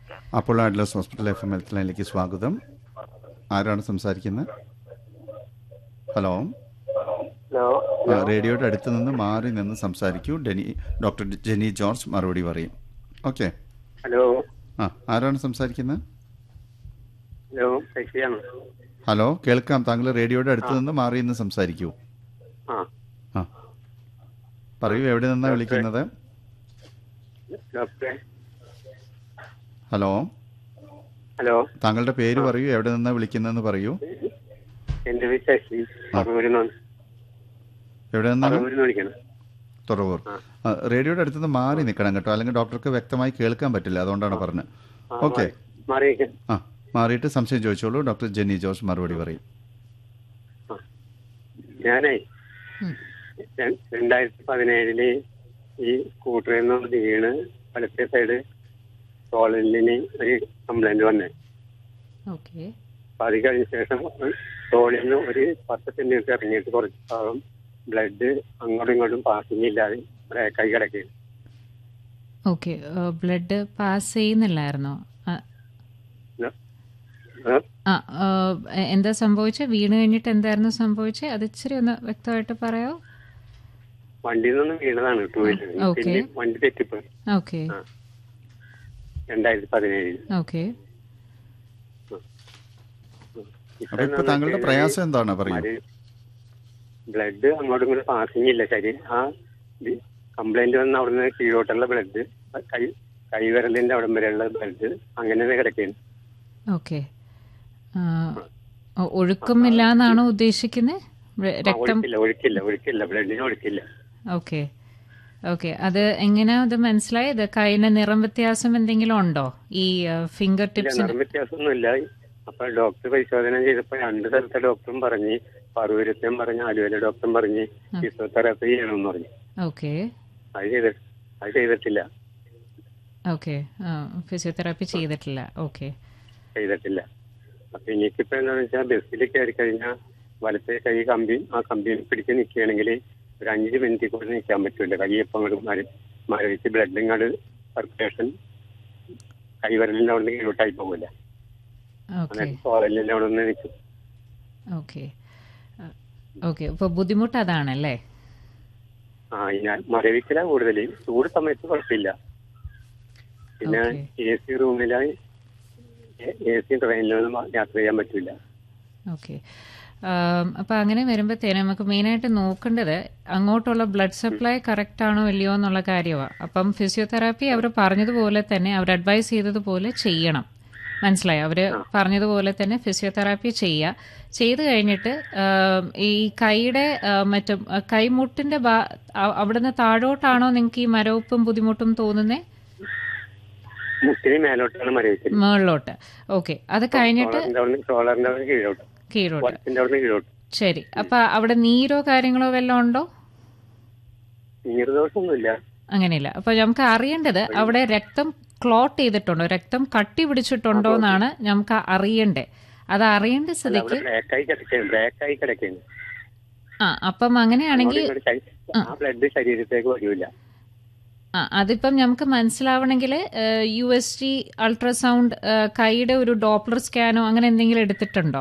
Apollo Adlux hospital FM എം ഹെൽത്ത് ലൈനിലേക്ക് സ്വാഗതം ആരാണ് സംസാരിക്കുന്നത് ഹലോ ഹലോ ആ, റേഡിയോയുടെ അടുത്ത് നിന്ന് മാറി നിന്ന് സംസാരിക്കൂ ഡെനി ഡോക്ടർ ജെനി ജോർജ് മറുപടി പറയും ഓക്കെ ഹലോ ആ ആരാണ് സംസാരിക്കുന്നത് ഹലോ ശശിയാണ് ഹലോ കേൾക്കാം താങ്കൾ റേഡിയോയുടെ അടുത്ത് നിന്ന് മാറി നിന്ന് സംസാരിക്കൂ ആ ആ പറയൂ എവിടെ നിന്നാണ് വിളിക്കുന്നത് ഡോക്ടറെ ഹലോ ഹലോ താങ്കളുടെ പേര് പറയൂ എവിടെ നിന്നാണ് വിളിക്കുന്നതെന്ന് പറയൂ എന്റെ പേര് ശശി പറവൂരിൽ നിന്ന് എവിടെ നിന്നാണ് പറവൂരിൽ നിന്ന് വിളിക്കണം തുറവൂർ ആ, റേഡിയോയുടെ അടുത്ത് നിന്ന് മാറി നിൽക്കണം കേട്ടോ അല്ലെങ്കിൽ ഡോക്ടർക്ക് വ്യക്തമായി കേൾക്കാൻ പറ്റില്ല അതുകൊണ്ടാണ് പറഞ്ഞത് ആ, ഓക്കെ മാറി- മാറിയേക്ക് ആ മാറിയിട്ട് സംശയം ചോദിച്ചോളൂ ഡോക്ടർ ജെന്നി ജോർജ് മറുപടി പറയും ഞാനേ ര- രണ്ടായിരത്തി പതിനേഴില് ഈ സ്കൂട്ടറിൽ നിന്ന് വീണ് വലത്തെ സൈഡ് തോളിന് ഒരു കംപ്ലൈന്റ് വന്നേ ഓക്കെ അപ്പൊ അത് കഴിഞ്ഞ ശേഷം തോളിൽ നിന്ന് ഒരു പത്ത് സെന്റിമീറ്റർ ഇറങ്ങിയിട്ട് കുറച്ച് ഭാഗം ബ്ലഡ് അങ്ങോട്ടും ഇങ്ങോട്ടും പാസിംഗ് ഇല്ലാതെ കൈ കിടക്കുകയാണ് ഓക്കെ ബ്ലഡ് പാസ് ചെയ്യുന്നില്ലായിരുന്നോ ആ, ഏഹ്? ആ ആ, എന്താ സംഭവിച്ചത് വീണ് കഴിഞ്ഞിട്ട് എന്തായിരുന്നു സംഭവിച്ചത് അത് ഇച്ചിരി ഒന്ന് വ്യക്തമായിട്ട് പറയാമോ വണ്ടിയിൽ നിന്ന് വീണതാണ് ടൂ വീലർ ഓക്കേ. പിന്നെ വണ്ടി തെറ്റിപ്പോയി ഓക്കെ ആ. രണ്ടായിരത്തി പതിനേഴിൽ ഓക്കെ അപ്പൊ ഇപ്പൊ താങ്കളുടെ പ്രയാസം എന്താണ് പറയൂ ബ്ലഡ് അങ്ങോട്ടും ഇങ്ങോട്ടും പാസിംഗ് ഇല്ല ശരി ആ കംപ്ലൈന്റ് വന്ന അവിടുന്ന് കീഴോട്ടുള്ള ബ്ലഡ് കൈ കൈവിരലിന്റെ അവിടം വരെയുള്ള ബ്ലഡ് അങ്ങനെ കിടക്കുകയാണ് ഓക്കെ ഒഴുക്കമില്ല എന്നാണോ ഉദ്ദേശിക്കുന്നത് ആ, രക്തം ഒഴുക്കില്ല ഒഴുക്കില്ല ഒഴുക്കില്ല ബ്ലഡിന് ഒഴുക്കില്ല ഓക്കെ ഓക്കെ അത് എങ്ങനെയാ അത് മനസ്സിലായത് കൈയിന് നിറം വ്യത്യാസം എന്തെങ്കിലും ഉണ്ടോ ഈ ഫിംഗർ ഇല്ല ടിപ്സിന് നിറം വ്യത്യാസമൊന്നുമില്ല അപ്പൊ ഡോക്ടർ പരിശോധന ചെയ്തപ്പോ രണ്ട് സ്ഥലത്തെ ഡോക്ടറും പറഞ്ഞ് പറവൂരത്തെയും പറഞ്ഞ് ആലുവയിലെ ഡോക്ടറും പറഞ്ഞ് ഫിസിയോതെറാപ്പി ചെയ്യണമെന്ന് പറഞ്ഞു ഓക്കെ അത് ചെയ്ത അത് ചെയ്തിട്ടില്ല ഓക്കെ ഫിസിയോതെറാപ്പി ചെയ്തിട്ടില്ല ഓക്കെ ചെയ്തിട്ടില്ല അപ്പൊ എനിക്കിപ്പോ എന്താന്ന് വെച്ചാൽ ബസ്സിൽ കയറി കഴിഞ്ഞാൽ വലത്തെ കൈ കമ്പി ആ കമ്പിയിൽ പിടിച്ച് നിൽക്കുകയാണെങ്കിൽ ഒരു അഞ്ച് മിനിറ്റ് കൂടെ നിൽക്കാൻ പറ്റില്ല കൈ എപ്പം അങ്ങോട്ട് മര മരവിച്ച് ബ്ലഡ് ഇങ്ങോട്ട് സർക്കുലേഷൻ കൈവരലിന്റെ അവിടെ നിന്ന് കീഴോട്ടായി പോകില്ല ഓക്കെ എന്നിട്ട് തോരലിന്റെ അവിടെ നിന്ന് നിൽക്കും ഓക്കെ ഓക്കെ ഇപ്പോൾ ബുദ്ധിമുട്ട് അതാണല്ലേ ആ ഞാൻ മരവിക്കല കൂടുതൽ ചൂട് സമയത്ത് കുഴപ്പമില്ല പിന്നെ Okay. എ സി റൂമിലായി എ സി ട്രെയിനിലൊന്നും യാത്ര ചെയ്യാൻ പറ്റില്ല ഓക്കെ അപ്പോൾ അങ്ങനെ വരുമ്പോഴത്തേനും നമുക്ക് മെയിനായിട്ട് നോക്കേണ്ടത് അങ്ങോട്ടുള്ള ബ്ലഡ് സപ്ലൈ കറക്റ്റ് ആണോ ഇല്ലയോ എന്നുള്ള കാര്യമാണ് അപ്പം ഫിസിയോതെറാപ്പി അവർ പറഞ്ഞതുപോലെ തന്നെ അവർ അഡ്വൈസ് ചെയ്തതുപോലെ ചെയ്യണം മനസ്സിലായോ അവർ പറഞ്ഞതുപോലെ തന്നെ ഫിസിയോതെറാപ്പി ചെയ്യുക ചെയ്ത് കഴിഞ്ഞിട്ട് ആം, ഈ കൈയുടെ ആ, മറ്റും ആ, കൈമുട്ടിന്റെ ഭാ- അ- അവിടുന്ന് താഴോട്ടാണോ നിങ്ങൾക്ക് ഈ മരവിപ്പും ബുദ്ധിമുട്ടും തോന്നുന്നേ മുട്ടിന് മേലോട്ടാണ് മരവിക്കൽ മുകളിലോട്ട് ഓക്കെ അത് കഴിഞ്ഞിട്ട് സോളറിന്റെ അവിടെ സോളറിന്റെ അവിടെ കീഴോട്ട് കീഴോട്ട് വലത്തിന്റെ അവിടെ കീഴോട്ട് ശരി അപ്പൊ അവിടെ നീരോ കാര്യങ്ങളോ വല്ലതും ഉണ്ടോ നീർദോഷമൊന്നുമില്ല അങ്ങനെയില്ല അപ്പൊ നമുക്ക് അറിയേണ്ടത് അവിടെ രക്തം ക്ലോട്ട് ചെയ്തിട്ടുണ്ടോ രക്തം കട്ടി പിടിച്ചിട്ടുണ്ടോ എന്നാണ് നമുക്ക് അറിയണ്ടേ അത് അറിയേണ്ട അവിടെ സ്ഥിതിക്ക് ബ്ലാക്കായി കിടക്കുകയാണ് ബ്ലാക്കായി കിടക്കുകയാണ് ആ അപ്പം അങ്ങനെയാണെങ്കിൽ അങ്ങോട്ടും ഇങ്ങോട്ടും ശരീ- ആ ബ്ലഡ് ശരീരത്തേക്ക് വരില്ല ആ അതിപ്പം നമുക്ക് മനസ്സിലാവണമെങ്കിൽ യു എസ് ജി അൾട്രാസൗണ്ട് കൈയുടെ ഒരു ഡോപ്ലർ സ്കാനോ അങ്ങനെ എന്തെങ്കിലും എടുത്തിട്ടുണ്ടോ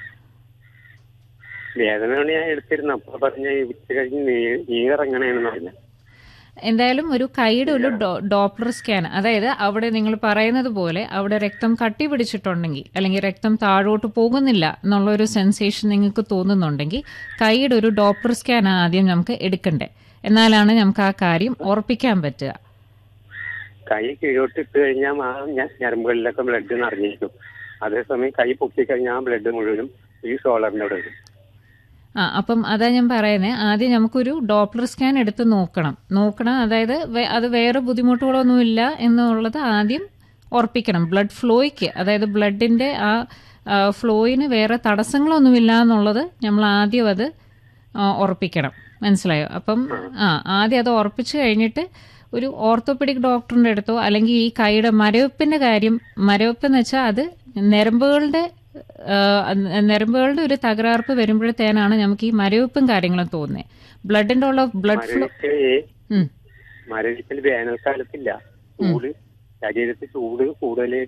വേദന കൊണ്ട് ഞാൻ എടുത്തിരുന്നു അപ്പൊ പറഞ്ഞ ഉച്ച കഴിഞ്ഞ് നീ- നീരിറങ്ങണേന്ന് പറഞ്ഞു എന്തായാലും ഒരു കൈയുടെ ഒരു ഡോ- ഡോപ്ലർ സ്കാൻ അതായത് അവിടെ നിങ്ങൾ പറയുന്നത് പോലെ അവിടെ രക്തം കട്ടി പിടിച്ചിട്ടുണ്ടെങ്കിൽ അല്ലെങ്കിൽ രക്തം താഴോട്ട് പോകുന്നില്ല എന്നുള്ള ഒരു സെൻസേഷൻ നിങ്ങൾക്ക് തോന്നുന്നുണ്ടെങ്കിൽ കൈയുടെ ഒരു ഡോപ്ലർ സ്കാൻ ആദ്യം നമുക്ക് എടുക്കണ്ടേ എന്നാലാണ് നമുക്ക് ആ കാര്യം ഉറപ്പിക്കാൻ പറ്റുക കൈ കീഴോട്ട് ഇട്ട് കഴിഞ്ഞാൽ ആ ഞ- ഞരമ്പുകളിലൊക്കെ ബ്ലഡ് നിറഞ്ഞിരിക്കും അതേസമയം കൈ പൊക്കി കഴിഞ്ഞാൽ ആ ബ്ലഡ് മുഴുവനും ഈ സോളറിന്റെ അവിടെ വരും ആ അപ്പം അതാ ഞാൻ പറയുന്നത് ആദ്യം നമുക്കൊരു ഡോപ്ലർ സ്കാൻ എടുത്ത് നോക്കണം നോക്കണം അതായത് വേ- അത് വേറെ ബുദ്ധിമുട്ടുകളൊന്നുമില്ല എന്നുള്ളത് ആദ്യം ഉറപ്പിക്കണം ബ്ലഡ് ഫ്ലോയ്ക്ക് അതായത് ബ്ലഡിന്റെ ആ ആ, ഫ്ലോയിന് വേറെ തടസ്സങ്ങളൊന്നുമില്ല എന്നുള്ളത് നമ്മൾ ആദ്യം അത് ആ, ഉറപ്പിക്കണം മനസ്സിലായോ അപ്പം ആ ആദ്യം അത് ഉറപ്പിച്ചു കഴിഞ്ഞിട്ട് ഒരു ഓർത്തോപെഡിക് ഡോക്ടറിന്റെ അടുത്തോ അല്ലെങ്കിൽ ഈ കൈയുടെ മരവിപ്പിന്റെ കാര്യം മരവിപ്പ് എന്ന് വെച്ചാൽ അത് ഞരമ്പുകളുടെ ആ, ഞരമ്പുകളുടെ ഒരു തകരാർപ്പ് വരുമ്പോഴത്തേനാണ് നമുക്ക് ഈ മരവിപ്പും കാര്യങ്ങളും തോന്നുന്നത് ബ്ലഡിന്റെ ഉള്ള ബ്ലഡ് ഫ്ലോ മരവിക്കൽ മരവിക്കൽ വേനൽക്കാലത്തില്ല ചൂട് ശരീരത്തിൽ ചൂട് കൂടുതൽ